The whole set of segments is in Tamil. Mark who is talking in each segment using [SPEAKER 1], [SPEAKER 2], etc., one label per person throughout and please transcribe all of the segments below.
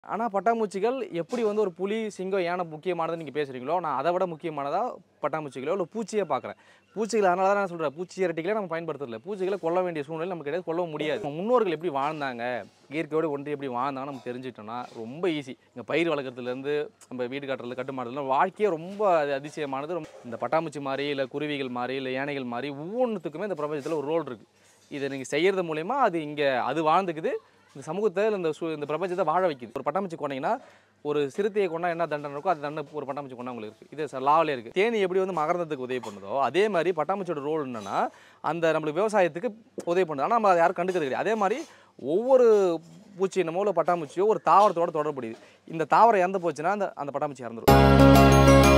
[SPEAKER 1] ஆனால் பட்டாம்பூச்சிகள் எப்படி வந்து ஒரு புலி சிங்கம் யானை முக்கியமானது நீங்கள் பேசுகிறீங்களோ நான் அதை விட முக்கியமானதாக பட்டாம்பூச்சிகளோ இல்லை பூச்சியை பார்க்குறேன் பூச்சிகள் அதனால தான் நான் சொல்கிறேன் பூச்சி இரட்டிகளே நம்ம பயன்படுத்துறதில்ல பூச்சிகளை கொல்ல வேண்டிய சூழ்நிலை நமக்கு கிடையாது கொல்லவும் முடியாது நம்ம முன்னோர்கள் எப்படி வாழ்ந்தாங்க இயற்கையோடு ஒன்றி எப்படி வாழ்ந்தாங்கன்னு நம்ம தெரிஞ்சுக்கிட்டோம்னா ரொம்ப ஈஸி இங்கே பயிர் வளர்க்குறதுலேருந்து நம்ம வீடு கட்டுறது கட்டுமாடுறதுல வாழ்க்கையே ரொம்ப அது அதிசயமானது ரொம்ப இந்த பட்டாம்பூச்சி மாதிரி இல்லை குருவிகள் மாதிரி இல்லை யானைகள் மாதிரி ஒவ்வொன்றுத்துக்குமே இந்த பிரபஞ்சத்தில் ஒரு ரோல் இருக்குது இதை நீங்கள் செய்கிறது மூலயமா அது இங்கே அது வாழ்ந்துக்குது இந்த சமூகத்தை இல்லை இந்த சு இந்த பிரபஞ்சத்தை வாழ வைக்குது ஒரு பட்டாம்பூச்சி கொண்டீங்கன்னா ஒரு சிறுத்தையை கொண்டா என்ன தண்டனை இருக்கோ அது தண்டனை ஒரு பட்டாம்பூச்சி கொண்டா உங்களுக்கு இருக்குது இது லாவிலே இருக்குது தேனி எப்படி வந்து மகரந்தத்துக்கு உதவி பண்ணுதோ அதே மாதிரி பட்டாம்பூச்சியோட ரோல் என்னன்னா அந்த நம்மளுக்கு விவசாயத்துக்கு உதவி பண்ணுது ஆனால் நம்ம அதை யாரும் கண்டுக்கிறது கிடையாது அதே மாதிரி ஒவ்வொரு பூச்சி என்னமோ இல்லை பட்டாம்பூச்சியோ ஒரு தாவரத்தோட தொடர்புடையது இந்த தாவரம் இறந்து போச்சுன்னா அந்த அந்த பட்டாம்பூச்சி இறந்துடும்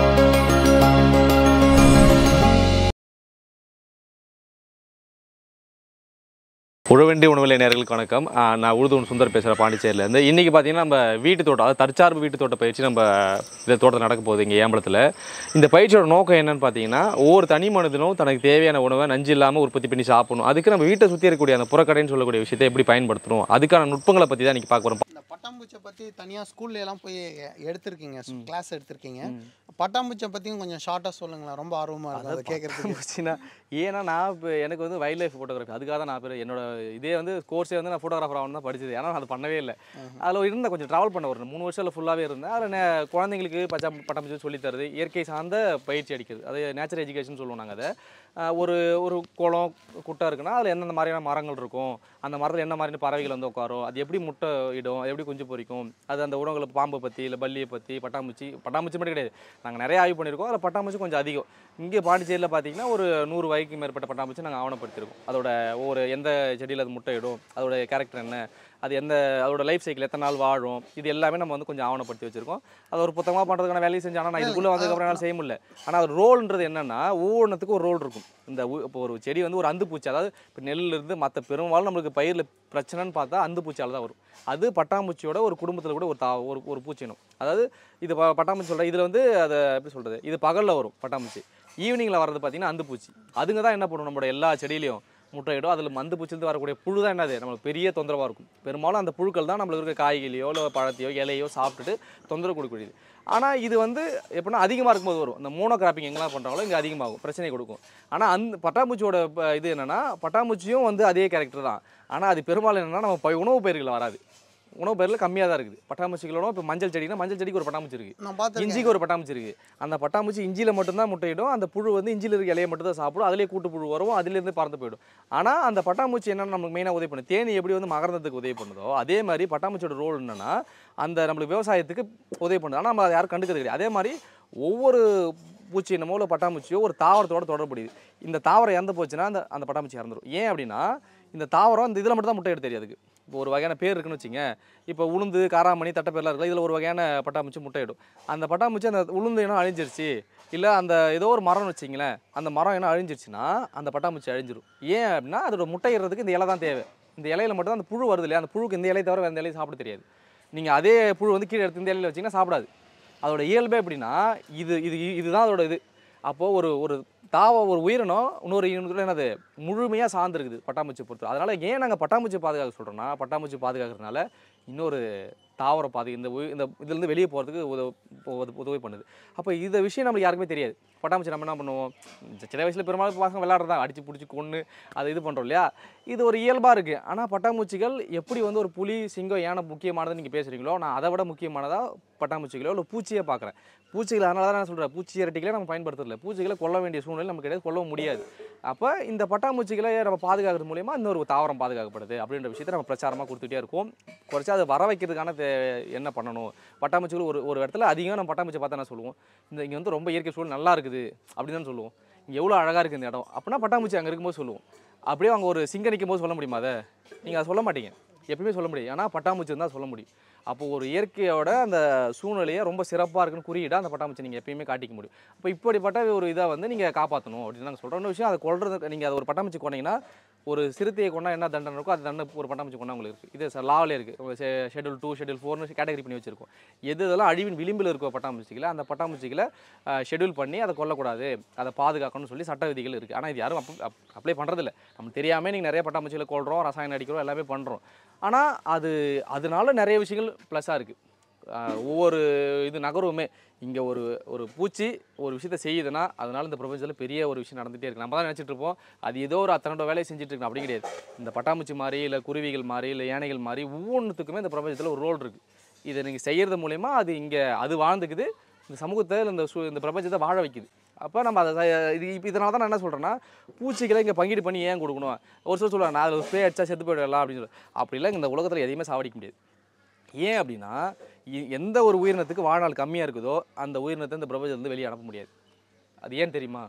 [SPEAKER 1] உழவண்டி உணவிலை நேர்களுக்கு வணக்கம் ஆ, நான் உழுதுவன் சுந்தர் பேசுகிறேன் பாண்டிச்சேரியிலேருந்து இன்றைக்கி பார்த்தீங்கன்னா நம்ம வீட்டு தோட்டம் அதாவது தற்சார்பு வீட்டு தோட்ட பயிற்சி நம்ம இந்த தோட்டத்தில் நடக்க போகுது இங்கே ஏம்பலத்தில் இந்த பயிற்சியோட நோக்கம் என்னன்னு பார்த்தீங்கன்னா ஒவ்வொரு தனி மனிதனும் தனக்கு தேவையான உணவை நஞ்சு இல்லாமல் உற்பத்தி பண்ணி சாப்பிடணும் அதுக்கு நம்ம வீட்டை சுற்றி இருக்கக்கூடிய அந்த புறக்கடைன்னு சொல்லக்கூடிய விஷயத்தை எப்படி பயன்படுத்தணும் அதுக்கான நுட்பங்களை பற்றி தான் இன்றைக்கி பார்க்க போகிறோம்
[SPEAKER 2] இந்த பட்டாம்பூச்சியை பற்றி தனியாக ஸ்கூல்ல எல்லாம் போய் எடுத்திருக்கீங்க கிளாஸ் எடுத்திருக்கீங்க பட்டாம்பூச்சியை பற்றியும் கொஞ்சம் ஷார்ட்டாக சொல்லுங்களேன் ரொம்ப ஆர்வமாக இருக்கும் அதை கேட்குறதுக்கு
[SPEAKER 1] பட்டாம்பூச்சினா ஏன்னா நான் இப்போ எனக்கு வந்து வைல்ட் லைஃப் ஃபோட்டோகிராஃபி அதுக்காக தான் நான் பேர் என்னோட இதே வந்து கோர்ஸே வந்து நான் ஃபோட்டோகிராஃபர் ஆகணும் தான் படிச்சது ஏன்னா நான் அது பண்ணவே இல்லை அதில் இருந்தேன் கொஞ்சம் ட்ராவல் பண்ண ஒரு மூணு வருஷத்தில் ஃபுல்லாகவே இருந்தேன் அதில் நே- குழந்தைங்களுக்கு பச்சா பட்டாம்பூச்சி சொல்லி தருது இயற்கை சார்ந்த பயிற்சி அடிக்கிறது அது நேச்சர் எஜுகேஷன் சொல்லுவோம் நாங்கள் அதை ஆஹ் ஒரு ஒரு குளம் குட்டை இருக்குன்னா அதில் எந்தெந்த மாதிரியான மரங்கள் இருக்கும் அந்த மரத்தில் என்ன மாதிரியான பறவைகள் வந்து உட்காரும் அது எப்படி முட்டை இடும் அது எப்படி குஞ்சு பொரிக்கும் அது அந்த உணவுகளை பாம்பை பற்றி இல்லை பல்லியை பற்றி பட்டாம்பூச்சி பட்டாம்பூச்சி மட்டும் கிடையாது நாங்கள் நிறைய ஆய்வு பண்ணியிருக்கோம் அதில் பட்டாம்பூச்சி கொஞ்சம் அதிகம் இங்கே பாண்டிச்சேரியில் பார்த்தீங்கன்னா ஒரு நூறு வகைக்கு மேற்பட்ட பட்டாம்பூச்சி நாங்கள் ஆவணப்படுத்தியிருக்கோம் அதோட ஒவ்வொரு எந்த செடியில் அது முட்டை இடும் அதோட கேரக்டர் என்ன அது எந்த அதோட லைஃப் சைக்கிள் எத்தனை நாள் வாழும் இது எல்லாமே நம்ம வந்து கொஞ்சம் ஆவணப்படுத்தி வச்சிருக்கோம் அது ஒரு புத்தகமாக பண்ணுறதுக்கான வேலையை செஞ்சு ஆனால் நான் இதுக்குள்ளே வந்ததுக்கப்புறம் என்னால் செய்ய முடியல ஆனால் அது ரோல்ன்றது என்னன்னா ஒவ்வொன்றுத்துக்கும் ஒரு ரோல் இருக்கும் இந்த உ- இப்போ ஒரு செடி வந்து ஒரு அந்து பூச்சி அதாவது இப்போ நெல்லுல இருந்து மற்ற பெரும்பாலும் நம்மளுக்கு பயிரில் பிரச்சனைன்னு பார்த்தா அந்து பூச்சியால் தான் வரும் அது பட்டாம்பூச்சியோட ஒரு குடும்பத்தில் கூட ஒரு தா ஒரு ஒரு பூச்சினம் அதாவது இது ப- பட்டாம்பூச்சி சொல்கிறேன் இதில் வந்து அதை எப்படி சொல்கிறது இது பகலில் வரும் பட்டாம்பூச்சி ஈவினிங்கில் வர்றது பார்த்தீங்கன்னா அந்து பூச்சி அதுங்க தான் என்ன பண்ணும் நம்மளோட எல்லா செடியிலையும் முட்டையிடும் அதில் மந்து பூச்சிலேருந்து வரக்கூடிய புழு தான் என்னது நம்மளுக்கு பெரிய தொந்தரவாக இருக்கும் பெரும்பாலும் அந்த புழுக்கள் தான் நம்மளுக்கு இருக்க காய்கறியோ இல்லை பழத்தையோ இலையோ சாப்பிட்டுட்டு தொந்தரவு கொடுக்கக்கூடியது ஆனால் இது வந்து எப்படின்னா அதிகமாக இருக்கும்போது வரும் இந்த மோனோ கிராப்பிங் எங்கெல்லாம் பண்ணுறாங்களோ இங்கே அதிகமாகும் பிரச்சனை கொடுக்கும் ஆனால் அந்த பட்டாம்பூச்சியோட ப- இது என்னென்னா பட்டாம்பூச்சியும் வந்து அதே கேரக்டர் தான் ஆனால் அது பெரும்பாலும் என்னென்னா நம்ம ப- உணவு பயிர்கள் வராது உணவு பயிரில் கம்மியாக தான் இருக்குது பட்டாம்பூச்சிகளோட இப்போ மஞ்சள் செடினா மஞ்சள் செடிக்கு ஒரு பட்டாம்பூச்சி இருக்குது
[SPEAKER 2] நான் பார்த்துருக்கேன்
[SPEAKER 1] இஞ்சிக்கு ஒரு பட்டாம்பூச்சி இருக்குது அந்த பட்டாம்பூச்சி இஞ்சியில் மட்டும்தான் முட்டையிடும் அந்த புழு வந்து இஞ்சியில் இருக்க இலையை மட்டும் தான் சாப்பிடும் அதிலே கூட்டு புழு வரும் அதுலேருந்து பறந்து போயிடும் ஆனால் அந்த பட்டாம்பூச்சி என்னென்னு நமக்கு மெயினாக உதவி பண்ணும் தேனி எப்படி வந்து மகரந்தத்துக்கு உதவி பண்ணுதோ அதே மாதிரி பட்டாம்பூச்சியோட ரோல் என்னன்னா அந்த நம்மளுக்கு விவசாயத்துக்கு உதவி பண்ணுது ஆனால் நம்ம அதை யாரும் கண்டுக்கிறது கிடையாது அதே மாதிரி ஒவ்வொரு பூச்சி என்னமோ இல்லை பட்டாம்பூச்சியோ ஒரு தாவரத்தோட தொடர்புடையது இந்த தாவரம் இறந்து போச்சுன்னா அந்த அந்த பட்டாம்பூச்சி இறந்துடும் ஏன் அப்படின்னா இந்த தாவரம் இந்த இதில் மட்டும் தான் முட்டை எடுத்து தெரியாது அதுக்கு இப்போ ஒரு வகையான பேர் இருக்குன்னு வச்சுங்க இப்போ உளுந்து காராமணி தட்டைப்பேர்லாம் இருக்குல்ல இதில் ஒரு வகையான பட்டாம்பூச்சி முட்டையிடும் அந்த பட்டாம்பூச்சி அந்த உளுந்து என்ன அழிஞ்சிருச்சு இல்லை அந்த ஏதோ ஒரு மரம்னு வச்சிங்களேன் அந்த மரம் என்ன அழிஞ்சிருச்சுன்னா அந்த பட்டாம்பூச்சி அழிஞ்சிரும் ஏன் அப்படின்னா அதோட முட்டையிடுறதுக்கு இந்த இலை தான் தேவை இந்த இலையில மட்டும் தான் அந்த புழு வருது இல்லையா அந்த புழுக்கு இந்த இலையை தவிர வேறு இலையை சாப்பிட தெரியாது நீங்கள் அதே புழு வந்து கீழே எடுத்து இந்த இலையில வச்சிங்கன்னா சாப்பிடாது அதோட இயல்பே எப்படின்னா இது இது இதுதான் அதோட இது அப்போது ஒரு ஒரு தாவ ஒரு உயிரினம் இன்னொரு இனத்துல என்னது முழுமையாக சார்ந்திருக்குது பட்டாம்பூச்சி பொறுத்து அதனால் ஏன் நாங்கள் பட்டாம்பூச்சி பாதுகாக்க சொல்கிறோன்னா பட்டாம்பூச்சி பாதுகாக்கிறதுனால இன்னொரு தாவரம் பாது இந்த உயி- இந்த இதுலேருந்து வெளியே போகிறதுக்கு உதவு உதவு- உதவி பண்ணுது அப்போ இந்த விஷயம் நம்மளுக்கு யாருக்குமே தெரியாது பட்டாம்பூச்சி நம்ம என்ன பண்ணுவோம் இந்த சின்ன வயசில் பெரும்பாலும் பசங்க விளையாடுறதா அடிச்சு பிடிச்சி கொன்று அதை இது பண்ணுறோம் இல்லையா இது ஒரு இயல்பாக இருக்குது ஆனால் பட்டாம்பூச்சிகள் எப்படி வந்து ஒரு புலி சிங்கம் யானை முக்கியமானது நீங்கள் பேசுகிறீங்களோ நான் அதை விட முக்கியமானதாக பட்டாம்பூச்சிகளோ இல்லை பூச்சியை பார்க்குறேன் பூச்சிகள் அதனால தான் நான் சொல்கிறேன் பூச்சி இரட்டிகளே நம்ம பயன்படுத்துறதில்ல பூச்சிகளை கொல்ல வேண்டிய சூழ்நிலை நமக்கு கிடையாது கொல்லவும் முடியாது அப்போ இந்த பட்டாம்பூச்சிகளை நம்ம பாதுகாக்கிறது மூலியமா இன்னொரு தாவரம் பாதுகாக்கப்படுது அப்படின்ற விஷயத்தை நம்ம பிரச்சாரமாக கொடுத்துட்டே இருக்கோம் குறைச்சி அதை வர வைக்கிறதுக்கான தே- என்ன பண்ணணும் பட்டாம்பூச்சிகள் ஒரு ஒரு இடத்துல அதிகம் நம்ம பட்டாம்பூச்சி பார்த்தா என்ன சொல்லுவோம் இந்த இங்கே வந்து ரொம்ப இயற்கை சூழல் நல்லா இருக்குது அப்படின்னு தான் சொல்லுவோம் இங்கே எவ்வளோ அழகாக இருக்குது இந்த இடம் அப்படின்னா பட்டாம்பூச்சி அங்கே இருக்கும்போது சொல்லுவோம் அப்படியே அங்கே ஒரு சிங்க நிற்கும் போது சொல்ல முடியுமா அதை நீங்கள் அதை சொல்ல மாட்டீங்க எப்பயுமே சொல்ல முடியும் ஆனால் பட்டாம்பூச்சி இருந்தால் சொல்ல முடியும் அப்போ ஒரு இயற்கையோட அந்த சூழ்நிலையை ரொம்ப சிறப்பாக இருக்குன்னு குறியீடாக அந்த பட்டாம்பூச்சி நீங்கள் எப்பயுமே காட்டிக்க முடியும் அப்போ இப்படிப்பட்ட ஒரு இதை வந்து நீங்கள் காப்பாற்றணும் அப்படின்னு நாங்கள் சொல்கிறோம் இன்னொரு விஷயம் அதை கொள்றது நீங்கள் அது ஒரு பட்டாம்பூச்சி கொண்டீங்கன்னா ஒரு சிறுத்தையை கொண்டா என்ன தண்டனை இருக்கோ அது தண்டனை ஒரு பட்டாம்பூச்சி கொண்டா உங்களுக்கு இருக்குது இது லாவிலே இருக்குது ஷெட்யூல் டூ ஷெட்யூல் ஃபோர்னு கேட்டகரி பண்ணி வச்சிருக்கோம் எது இதெல்லாம் அழிவின் விளிம்பில் இருக்க பட்டாம்பூச்சிகளை அந்த பட்டாம்பூச்சிகளை ஷெட்யூல் பண்ணி அதை கொல்லக்கூடாது அதை பாதுகாக்கணும்னு சொல்லி சட்ட விதிகள் இருக்குது ஆனால் இது யாரும் அப்ளை பண்ணுறதில்ல நம்ம தெரியாமல் நீங்கள் நிறைய பட்டாம்பூச்சிகளை கொள்கிறோம் ரசாயனம் அடிக்கிறோம் எல்லாமே பண்ணுறோம் ஆனால் அது அதனால நிறைய விஷயங்கள் ப்ளஸ்ஸாக இருக்குது ஆஹ் ஒவ்வொரு இது நகரவுமே இங்கே ஒரு ஒரு பூச்சி ஒரு விஷயத்த செய்யுதுன்னா அதனால இந்த பிரபஞ்சத்தில் பெரிய ஒரு விஷயம் நடந்துகிட்டே இருக்கு நம்ம தான் நினச்சிட்டு இருப்போம் அது ஏதோ ஒரு அத்தனோட வேலையை செஞ்சுட்டு இருக்கு அப்படி கிடையாது இந்த பட்டாம்பூச்சி மாதிரி இல்லை குருவிகள் மாதிரி இல்லை யானைகள் மாதிரி ஒவ்வொன்றுத்துக்குமே இந்த பிரபஞ்சத்தில் ஒரு ரோல் இருக்குது இதை நீங்கள் செய்கிறது மூலயமா அது இங்கே அது வாழ்ந்துக்குது இந்த சமூகத்தை இல்ல இந்த சு இந்த பிரபஞ்சத்தை வாழ வைக்குது அப்போ நம்ம அதை செ- இது இப்போ இதனால தான் நான் என்ன சொல்கிறேன்னா பூச்சிகளை இங்கே பங்கீடு பண்ணி ஏன் கொடுக்கணும் ஒரு சிலர் சொல்லுவாங்க நான் அதில் ஸ்ப்ரே அடிச்சா செத்து போயிடலாம் அப்படின்னு சொல்லி அப்படிலாம் இந்த உலகத்தில் எதையுமே சாவடிக்க முடியாது ஏன் அப்படின்னா இ- எந்த ஒரு உயிரினத்துக்கு வாழ்நாள் கம்மியாக இருக்குதோ அந்த உயிரினத்தை இந்த பிரபஞ்சத்துலேருந்து வெளியே அனுப்ப முடியாது அது ஏன் தெரியுமா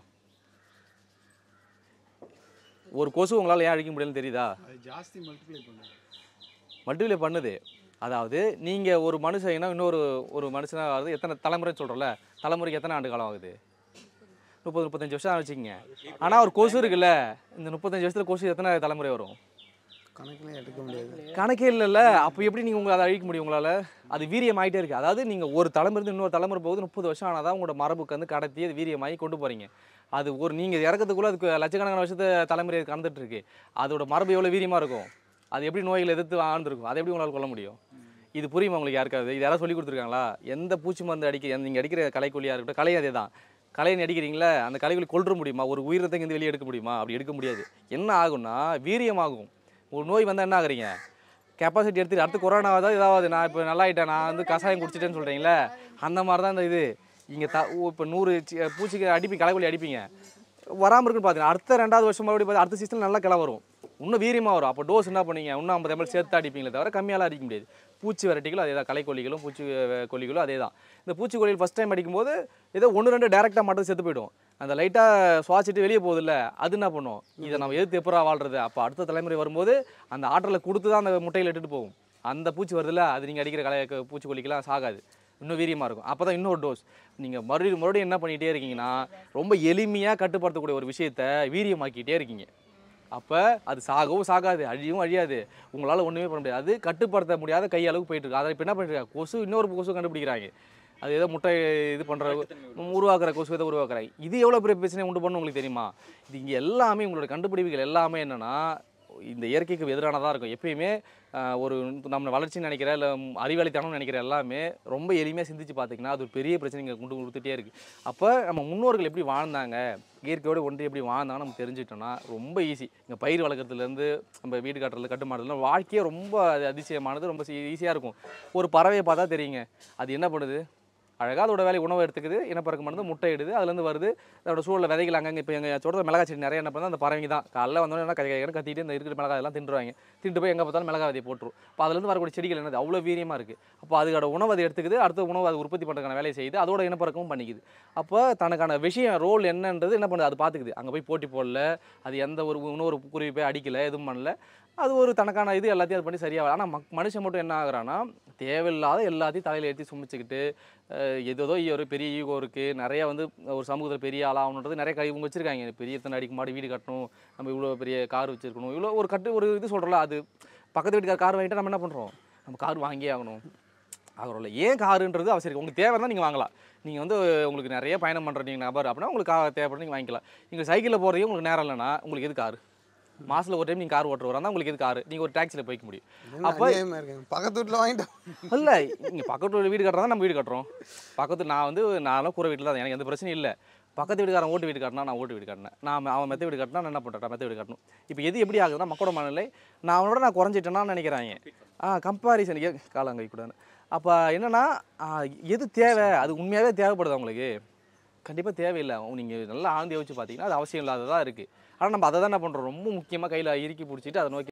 [SPEAKER 1] ஒரு கொசு உங்களால் ஏன் அழிக்க முடியலன்னு தெரியுதா
[SPEAKER 2] அது ஜாஸ்தி மல்டிப்ளை பண்ணுது
[SPEAKER 1] மல்டிப்ளை பண்ணுது அதாவது நீங்கள் ஒரு மனுஷன்னா இன்னொரு ஒரு மனுஷனாக ஆகுது எத்தனை தலைமுறைன்னு சொல்கிறோம்ல தலைமுறைக்கு எத்தனை ஆண்டு காலம் ஆகுது முப்பது முப்பத்தஞ்சு வருஷம் வச்சுக்கோங்க ஆனால் ஒரு கொசு இருக்குல்ல இந்த முப்பத்தஞ்சு வருஷத்தில் கொசு எத்தனை தலைமுறை வரும்
[SPEAKER 2] கணக்கிலே எடுக்க முடியாது
[SPEAKER 1] கணக்கே இல்லைல்ல அப்போ எப்படி நீங்கள் உங்களை அதை அழிக்க முடியும் உங்களால் அது வீரியம் ஆகிட்டே இருக்குது அதாவது நீங்கள் ஒரு தலைமுறை இருந்து இன்னொரு தலைமுறை போகுது முப்பது வருஷம் ஆனால் தான் உங்களோட மரபுக்கு வந்து கடத்தி அது வீரியமாகி கொண்டு போகிறீங்க அது ஒரு நீங்கள் இறக்கத்துக்குள்ளே அதுக்கு லட்சக்கணக்கான வருஷத்து தலைமுறை கடந்துட்டு இருக்கு அதோட மரபு எவ்வளோ வீரியமாக இருக்கும் அது எப்படி நோய்களை எதிர்த்து வாழ்ந்துருக்கும் அதை எப்படி உங்களால் கொள்ள முடியும் இது புரியுமா உங்களுக்கு யாருக்காவது இது யாராவது சொல்லி கொடுத்துருக்காங்களா எந்த பூச்சி மருந்து அடிக்க நீங்கள் அடிக்கிற களைக்கொல்லியாக இருக்கட்டும் கலை அதே தான் கலையை அடிக்கிறீங்களா அந்த களைக்கொல்லி கொல்ற முடியுமா ஒரு உயிரத்தை இருந்து வெளியே எடுக்க முடியுமா அப்படி எடுக்க முடியாது என்ன ஆகும்னா வீரியமாகும் ஒரு நோய் வந்தால் என்ன ஆகுறீங்க கெப்பாசிட்டி எடுத்துட்டு அடுத்து கொரோனா தான் இதாவது நான் இப்போ நல்லா ஆயிட்டேன் நான் வந்து கஷாயம் குடிச்சிட்டேன்னு சொல்கிறீங்களே அந்த மாதிரி தான் இந்த இது இங்கே த இப்போ நூறு சி- பூச்சிக்கு அடிப்பீங்க களைக்கொல்லி அடிப்பீங்க வராமல் இருக்குன்னு பார்த்தீங்கன்னா அடுத்த ரெண்டாவது வருஷம் மறுபடியும் பார்த்து அடுத்த சீசனில் நல்லா கிளை வரும் இன்னும் வீரியமாக வரும் அப்போ டோஸ் என்ன பண்ணீங்க இன்னும் ஐம்பது எம்எல் சேர்த்து அடிப்பீங்களே தவிர கம்மியாலாம் அடிக்க முடியாது பூச்சி வெரைட்டிகளும் அதே தான் களைக்கொல்லிகளும் பூச்சி அஹ், கொல்லிகளும் அதே தான் இந்த பூச்சிக்கொல்லிகள் ஃபஸ்ட் டைம் அடிக்கும்போது ஏதோ ஒன்று ரெண்டு டேரெக்டாக மட்டும் செத்து போயிடும் அந்த லைட்டாக சுவாசிட்டு வெளியே போகுதுல்ல அது என்ன பண்ணும் இதை நம்ம எதிர்த்து எப்பரா வாழ்றது அப்போ அடுத்த தலைமுறை வரும்போது அந்த ஆற்றலை கொடுத்து தான் அந்த முட்டையில் இட்டுட்டு போகும் அந்த பூச்சி வருதுல்ல அது நீங்கள் அடிக்கிற கலை பூச்சிக்கொல்லிக்கெல்லாம் சாகாது இன்னும் வீரியமாக இருக்கும் அப்போ தான் இன்னொரு டோஸ் நீங்கள் மறுபடியும் மறுபடியும் என்ன பண்ணிகிட்டே இருக்கீங்கன்னா ரொம்ப எளிமையாக கட்டுப்படுத்தக்கூடிய ஒரு விஷயத்தை வீரியமாக்கிட்டே இருக்கீங்க அப்போ அது சாகவும் சாகாது அழியவும் அழியாது உங்களால் ஒன்றுமே பண்ண முடியாது அது கட்டுப்படுத்த முடியாத கை அளவுக்கு போயிட்டு இருக்கு அதை இப்போ என்ன பண்ணிருக்காங்க கொசு இன்னொரு கொசு கண்டுபிடிக்கிறாங்க அது ஏதோ முட்டை இது பண்ணுற உருவாக்குற கொசு இதை உருவாக்குறாங்க இது எவ்வளோ பெரிய பிரச்சனை உண்டு பண்ணணும் உங்களுக்கு தெரியுமா இது இங்கே எல்லாமே உங்களோட கண்டுபிடிப்புகள் எல்லாமே என்னென்னா இந்த இயற்கைக்கு எதிரானதாக இருக்கும் எப்பயுமே ஆஹ், ஒரு நம்ம வளர்ச்சின்னு நினைக்கிற இல்லை அறிவாளித்தனம்னு நினைக்கிற எல்லாமே ரொம்ப எளிமையாக சிந்திச்சு பார்த்தீங்கன்னா அது ஒரு பெரிய பிரச்சனை இங்கே கொண்டு கொடுத்துட்டே இருக்குது அப்போ நம்ம முன்னோர்கள் எப்படி வாழ்ந்தாங்க இயற்கையோடு ஒன்றி எப்படி வாழ்ந்தாங்கன்னு நம்ம தெரிஞ்சுக்கிட்டோம்னா ரொம்ப ஈஸி இங்கே பயிர் வளர்க்குறதுலேருந்து நம்ம வீடு கட்டுறது கட்டுமாடுறதுல வாழ்க்கையே ரொம்ப அது அதிசயமானது ரொம்ப ஈஸியாக இருக்கும் ஒரு பறவையை பார்த்தா தெரியுங்க அது என்ன பண்ணுது அழகாக அதோட வேலை உணவு எடுத்துக்குது இனப்பெருக்கம் பண்ணுது முட்டை இடுது அதுலேருந்து வருது அதோட சூழல விதைகள் அங்கங்கே இப்போ எங்கள் சொல்கிறது மிளகா செடி நிறைய என்ன பண்ணுது அந்த பறவைங்க தான் காலைல வந்தோடனே என்ன கை கைன்னு கத்திட்டு இந்த இருக்கிற மிளகாய் எல்லாம் தின்றுவாங்க தின்ட்டு போய் எங்கே பார்த்தாலும் மிளகா விதையை போட்டுரும் அப்போ அதுலேருந்து வரக்கூடிய செடிகள் என்னது அவ்வளோ வீரியமாக இருக்குது அப்போ அதோட உணவு அதை எடுத்துக்குது அடுத்த உணவு அது உற்பத்தி பண்ணுறதுக்கான வேலையை செய்யுது அதோட இனப்பெருக்கமும் பண்ணிக்குது அப்போ தனக்கான விஷயம் ரோல் என்னன்றது என்ன பண்ணுது அது பார்த்துக்குது அங்கே போய் போட்டி போடல அது எந்த ஒரு இன்னொரு குருவி போய் அடிக்கல எதுவும் பண்ணல அது ஒரு தனக்கான இது எல்லாத்தையும் அது பண்ணி சரியாக ஆனால் மக் மனுஷன் மட்டும் என்ன ஆகுறான்னா தேவையில்லாத எல்லாத்தையும் தலையில் ஏற்றி சுமிச்சுக்கிட்டு அஹ், ஏதேதோ ஒரு பெரிய ஈகோ இருக்குது நிறைய வந்து ஒரு சமூகத்தில் பெரிய ஆளாகணுன்றது நிறைய கை இவங்க வச்சுருக்காங்க பெரிய இத்தனை அடிக்கு மாடி வீடு கட்டணும் நம்ம இவ்வளோ பெரிய கார் வச்சுருக்கணும் இவ்வளோ ஒரு கட்டு ஒரு இது சொல்கிறோம்ல அது பக்கத்து வீட்டுக்கார கார் வாங்கிட்டு நம்ம என்ன பண்ணுறோம் நம்ம கார் வாங்கியே ஆகணும் ஆகிறோம்ல ஏன் காருன்றது அவசியம் உங்களுக்கு தேவை இருந்தால் நீங்கள் வாங்கலாம் நீங்கள் வந்து உங்களுக்கு நிறைய பயணம் பண்ணுற நீங்கள் நபர் அப்படின்னா உங்களுக்கு கார் தேவைப்படும் நீங்கள் வாங்கிக்கலாம் நீங்கள் சைக்கிளில் போகிறதையும் உங்களுக்கு நேரம் இல்லைன்னா உங்களுக்கு எது கார் மாதத்தில் ஒரு டைம் நீங்கள் கார் ஓட்டுற வரா உங்களுக்கு எது கார் நீங்கள் ஒரு டாக்ஸியில் போய்க்க முடியும் அப்போ
[SPEAKER 2] அநியாயமா இருக்குங்க பக்கத்து வீட்டில் வாங்கிட்டோம்
[SPEAKER 1] இல்லை இங்கே பக்கத்து வீடு வீடு கட்டுறதா நம்ம வீடு கட்டுறோம் பக்கத்து நான் வந்து நானும் கூரை வீட்டில் தான் எனக்கு எந்த பிரச்சனையும் இல்லை பக்கத்து வீட்டுக்காரன் ஓட்டு வீடு கட்டினா நான் ஓட்டு வீடு கட்டினேன் நான் அவன் மெத்த வீடு கட்டினா நான் என்ன பண்ணுறேன் மெத்த வீடு கட்டணும் இப்போ எது எப்படி ஆகுதுன்னா மக்களோட மனநிலை நான் அவனோட நான் குறைஞ்சிட்டேன்னா நினைக்கிறாங்க ஆ கம்பாரிசன் ஏ காலங்கை கூட அப்போ என்னன்னா ஆ, எது தேவை அது உண்மையாகவே தேவைப்படுது அவங்களுக்கு கண்டிப்பாக தேவையில்லை நீங்கள் நல்லா ஆழ்ந்து யோசிச்சு பார்த்தீங்கன்னா அது அவசியம் இல்லாததாக இருக்குது ஆனால் நம்ம அதை தான் என்ன பண்ணுறோம் ரொம்ப முக்கியமாக கையில் இறுக்கி பிடிச்சிட்டு அதை நோக்கி